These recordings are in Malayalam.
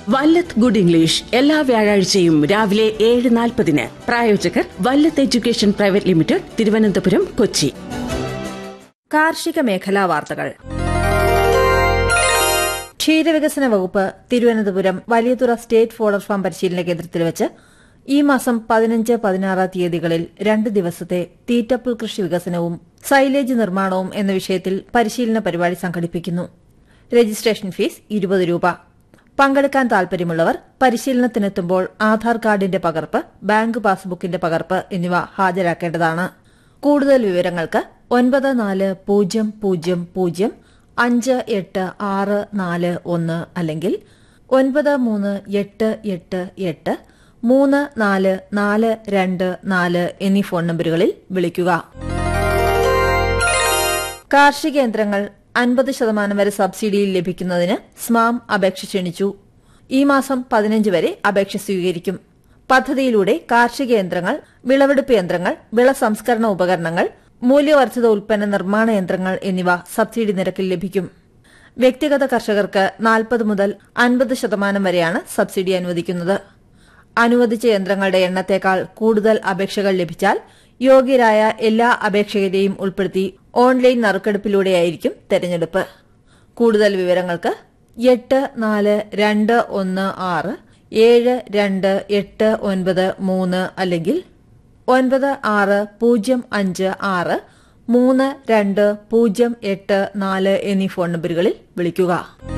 വല്ലത്ത് ഗുഡ് ഇംഗ്ലീഷ് എല്ലാ വ്യാഴാഴ്ചയും രാവിലെ ഏഴ് നാൽപ്പതിന് പ്രായോജകർ Vallath education private limited Thiruvananthapuram Kochi കാർഷിക മേഖലാ വാർത്തകൾ ക്ഷീരവികസന വകുപ്പ് Thiruvananthapuram Valiyathura state fodder farm പരിശീലന കേന്ദ്രത്തിൽ വെച്ച് ഈ മാസം പതിനഞ്ച് പതിനാറ് തീയതികളിൽ രണ്ട് ദിവസത്തെ തീറ്റപ്പുൽ കൃഷി വികസനവും സൈലേജ് നിർമ്മാണവും എന്ന വിഷയത്തിൽ പരിശീലന പരിപാടി സംഘടിപ്പിക്കുന്നു രജിസ്ട്രേഷൻ ഫീസ് ഇരുപത് രൂപ പങ്കെടുക്കാൻ താൽപര്യമുള്ളവർ പരിശീലനത്തിനെത്തുമ്പോൾ ആധാർ കാർഡിന്റെ പകർപ്പ് ബാങ്ക് പാസ്ബുക്കിന്റെ പകർപ്പ് എന്നിവ ഹാജരാക്കേണ്ടതാണ് കൂടുതൽ വിവരങ്ങൾക്ക് ഒൻപത് നാല് പൂജ്യം പൂജ്യം പൂജ്യം അഞ്ച് എട്ട് ആറ് നാല് ഒന്ന് അല്ലെങ്കിൽ ഒൻപത് മൂന്ന് എട്ട് എട്ട് എട്ട് മൂന്ന് നാല് നാല് രണ്ട് നാല് എന്നീ ഫോൺ നമ്പറുകളിൽ വിളിക്കുക കാർഷിക യന്ത്രങ്ങൾ അൻപത് ശതമാനം വരെ സബ്സിഡിയിൽ ലഭിക്കുന്നതിന് സ്മാം അപേക്ഷ ക്ഷണിച്ചു ഈ മാസം പതിനഞ്ച് വരെ അപേക്ഷ സ്വീകരിക്കും പദ്ധതിയിലൂടെ കാർഷിക യന്ത്രങ്ങൾ വിളവെടുപ്പ് യന്ത്രങ്ങൾ വിള സംസ്കരണ ഉപകരണങ്ങൾ മൂല്യവർദ്ധിത ഉൽപ്പന്ന നിർമ്മാണ യന്ത്രങ്ങൾ എന്നിവ സബ്സിഡി നിരക്കിൽ ലഭിക്കും വ്യക്തിഗത കർഷകർക്ക് നാൽപ്പത് മുതൽ അൻപത് ശതമാനം വരെയാണ് സബ്സിഡി അനുവദിക്കുന്നത് അനുവദിച്ച യന്ത്രങ്ങളുടെ എണ്ണത്തേക്കാൾ കൂടുതൽ അപേക്ഷകൾ ലഭിച്ചാൽ യോഗ്യരായ എല്ലാ അപേക്ഷകരെയും ഉൾപ്പെടുത്തി ഓൺലൈൻ നറുക്കെടുപ്പിലൂടെയായിരിക്കും തെരഞ്ഞെടുപ്പ് കൂടുതൽ വിവരങ്ങൾക്ക് എട്ട് നാല് രണ്ട് ഒന്ന് ആറ് ഏഴ് രണ്ട് എട്ട് ഒൻപത് മൂന്ന് അല്ലെങ്കിൽ ഒൻപത് ആറ് പൂജ്യം അഞ്ച് ആറ് മൂന്ന് രണ്ട് പൂജ്യം എട്ട് നാല് എന്നീ ഫോൺ നമ്പറുകളിൽ വിളിക്കുക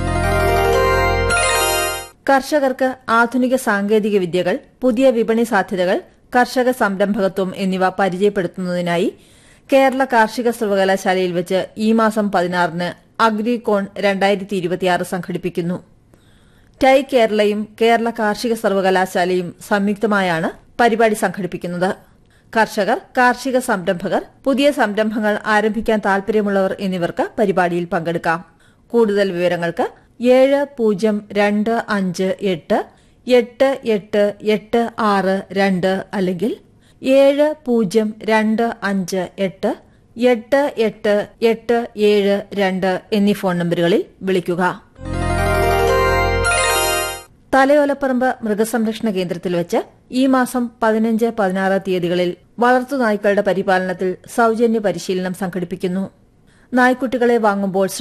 കർഷകർക്ക് ആധുനിക സാങ്കേതിക വിദ്യകൾ പുതിയ വിപണി സാധ്യതകൾ കർഷക സംരംഭകത്വം എന്നിവ പരിചയപ്പെടുത്തുന്നതിനായി കേരള കാർഷിക സർവകലാശാലയിൽ വെച്ച് ഈ മാസം പതിനാറിന് അഗ്രികോൺ രണ്ടായിരത്തി ഇരുപത്തിയാറ് സംഘടിപ്പിക്കുന്നു ടൈ കേരളയും കേരള കാർഷിക സർവകലാശാലയും സംയുക്തമായാണ് പരിപാടി സംഘടിപ്പിക്കുന്നത് കർഷകർ കാർഷിക സംരംഭകർ പുതിയ സംരംഭങ്ങൾ ആരംഭിക്കാൻ താൽപര്യമുള്ളവർ എന്നിവർക്ക് പരിപാടിയിൽ പങ്കെടുക്കാം കൂടുതൽ വിവരങ്ങൾക്ക് ഏഴ് പൂജ്യം രണ്ട് അഞ്ച് എട്ട് എട്ട് എട്ട് എട്ട് ആറ് രണ്ട് അല്ലെങ്കിൽ ഏഴ് പൂജ്യം രണ്ട് അഞ്ച് എട്ട് എട്ട് എട്ട് എട്ട് ഏഴ് രണ്ട് എന്നീ ഫോൺ നമ്പറുകളിൽ വിളിക്കുക തലയോലപ്പറമ്പ് മൃഗസംരക്ഷണ കേന്ദ്രത്തിൽ വെച്ച് ഈ മാസം പതിനഞ്ച് പതിനാറ് തീയതികളിൽ വളർത്തുനായ്ക്കളുടെ പരിപാലനത്തിൽ സൌജന്യ പരിശീലനം സംഘടിപ്പിക്കുന്നു നായ്ക്കുട്ടികളെ വാങ്ങുമ്പോൾ